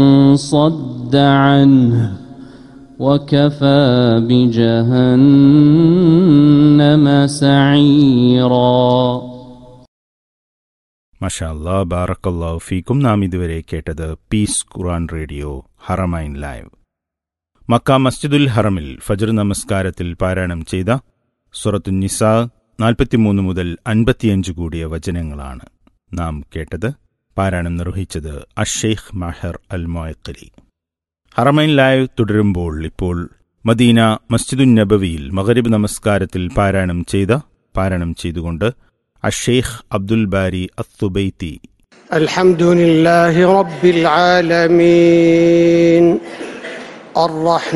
صد عنه وكفى بجهنم سعيرا മഷാല്ലാ ബാറക്കല്ലാഹു ഫീക്കും നാം ഇതുവരെ കേട്ടത് peace Quran radio Haramain live Makkah മസ്ജിദുൽ ഹറമിൽ ഫജർ നമസ്കാരത്തിൽ പാരായണം ചെയ്ത സുറത്തു നിസാ നാൽപ്പത്തിമൂന്ന് മുതൽ അൻപത്തിയഞ്ച് കൂടിയ വചനങ്ങളാണ് നാം കേട്ടത് പാരായണം നിർവഹിച്ചത് അഷേഖ് മഹർ അൽ മൊയക്കലി ഹറമൈൻ ലൈവ് തുടരുമ്പോൾ ഇപ്പോൾ മദീന മസ്ജിദുൻ നബവിയിൽ മഗരിബ് നമസ്കാരത്തിൽ പാരായണം ചെയ്ത പാരായണം ചെയ്തുകൊണ്ട് അഷേഖ് അബ്ദുൽ ബാരി അത്തുബൈത്തി الحمد لله رب العالمين الرحمن